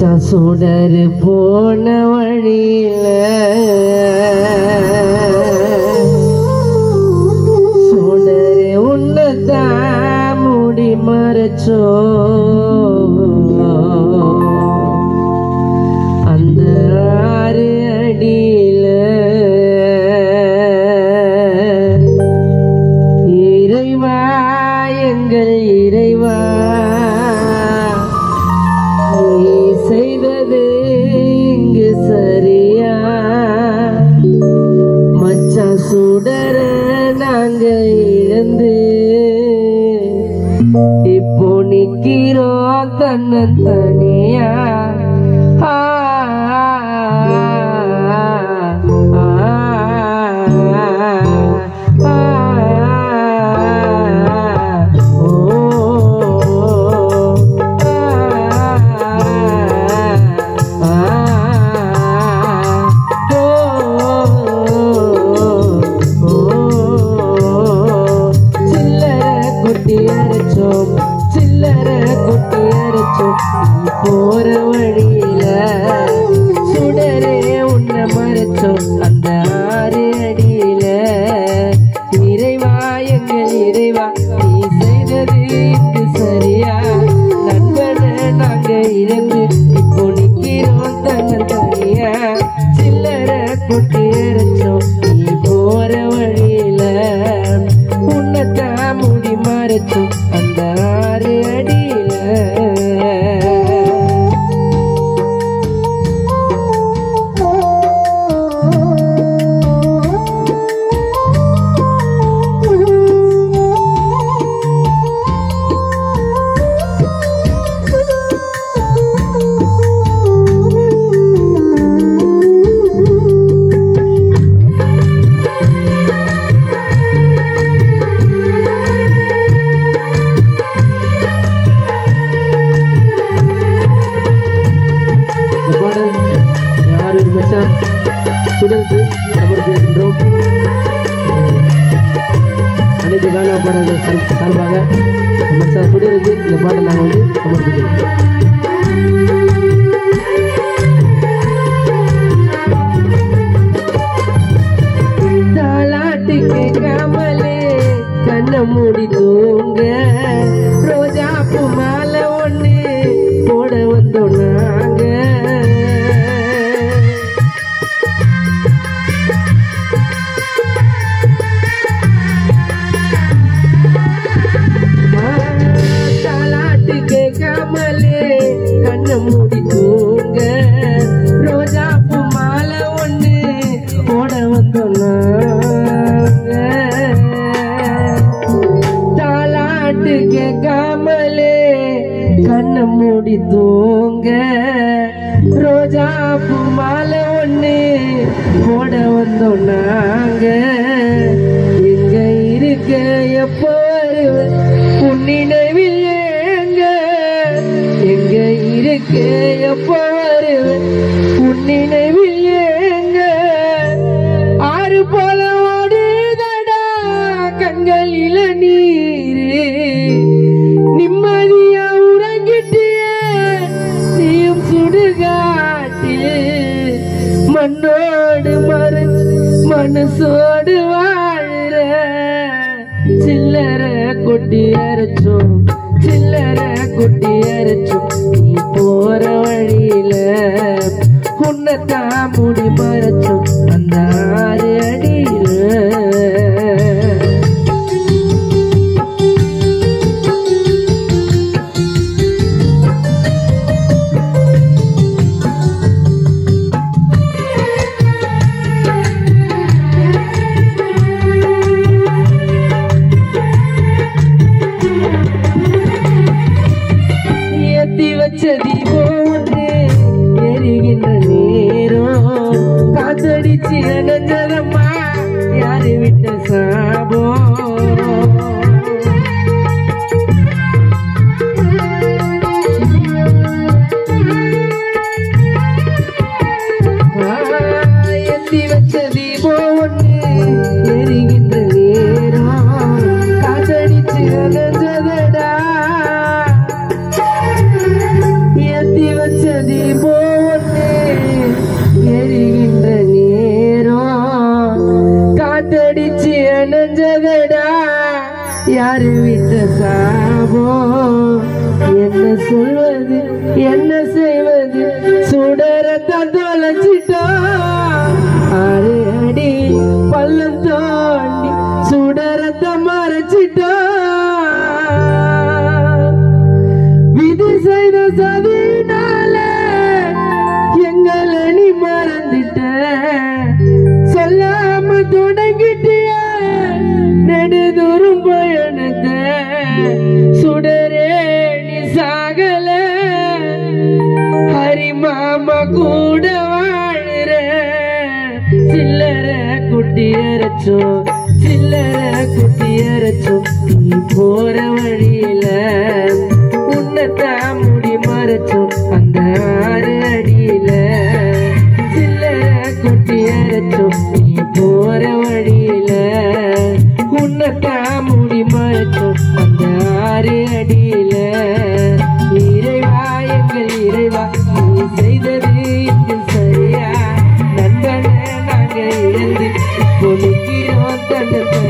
மச்சான் சுடரு போன வழியில சுடரு உன்னதான் மூடி மறைச்சோ அந்த ஆறு அடியில இறைவா எங்கள் இறைவா நீ செய்தது இங்கு சரியா மச்சான் சுடர நாங்க இழந்து இப்போ நிக்கிறோம் தன்னன் தனியா ஆ, ஆ, ஆ, ஓ, சில்லற குட்டி அரைச்சோம் சில்லற குட்டி அரைச்சோம் நீ போற வழியில சுடரே உன்னை மறைச்சோம் அந்த ஆறு அடியில இறைவா எங்கள் இறைவா நீ செய்தது இங்கு சரியா நண்பனை நாங்க இழந்து இப்போ நிக்கிறோம் தன்ன தனியா சில்லற குட்டி அரைச்சோம் நீ போற வழியில உன்னதான் முடி மறைச்சோம் அந்த ஆறு அடியில இந்த பாடல் யார் மச்சான் சுடருக்கு சமர்ப்பிக்கின்றோம் அனைத்து கால பாடல்கள் சார்- சார்பாக மச்சான் சுடருக்கு இந்த பாடல் நாங்கள் வந்து சமர்ப்பிக்கிறோம் தாலாட்டு கேட்காமலே கண்ணை மூடி தூங்க ரோஜா பூ மாலை ஒண்ணு போட வந்தோம் நாங்க தாலாட்டு கேட்காமலே கண்ணை மூடி தூங்க ரோஜா பூ மாலை ஒண்ணு போட வந்தோம் நாங்க தாலாட்டு கேட்காமலே கண்ணை மூடி தூங்க ரோஜா பூ மாலை ஒண்ணு போட வந்தோம் நாங்க எங்க இருக்க எப்போ வருவ உன் நினைவில் ஏங்க எங்க இருக்க எப்போ வருவ உன் நினைவில் ஏங்க ஆறு போல ஓடுதடா கண்களில நீரு நிம்மதியா உறங்கிட்டிய நீயும் சுடுகாட்டில் மண்ணோடு மறைச்சு மனசோடு வாழுற சில்லற கொட்டி அரைச்சோம் சில்லற கொட்டி அரைச்சோம் நீ போற வழியில உன்னத்தான் முடி மறைச்சோம் அந்த ஆறு அடியில ஏத்தி வச்ச தீபம் ஒன்று எரிகின்ற நேரம் காத்தடிச்சு அணைஞ்சதம்மா யாரு விட்ட சாபம் ஆ, ஏத்தி வச்ச தீபம் ஒன்று எரிகின்ற நேரம் காத்தடிச்சு அணைஞ்சதடா ஏத்தி வச்ச தீபம் யாரு விட்ட சாபம் என்ன சொல்வது என்ன செய்வது சுடரத்தான் தொலைச்சிட்டோம் ஆறு அடி பள்ளம் தோண்டி சுடரத்தை மறைச்சிட்டோம் விதி செய்த சதினால எங்களை நீ மறந்துட்ட சொல்லாம தொடங்கிட்டிய நெடுதூரம் பயணத்தை சுடரே நீ சாகல ஹரி மாமா கூட வாழுற சில்லற குட்டியரச்சோ சில்லற குட்டியரச்சோ நீ போற வழியில உன்னத்தான் முடி மறைச்சோ அந்த ஆறு அடியில சில்லற குட்டியரச்சோ நீ போற வழியில உன்னத்தான் முடி மறைச்சோ அந்த ஆறு அடியில இறைவா எங்கள் இறைவா நீ செய்தது இங்கு சரியா நண்பனை நாங்க இழந்து இப்போ நிற்கிறோம் தண்டத்தை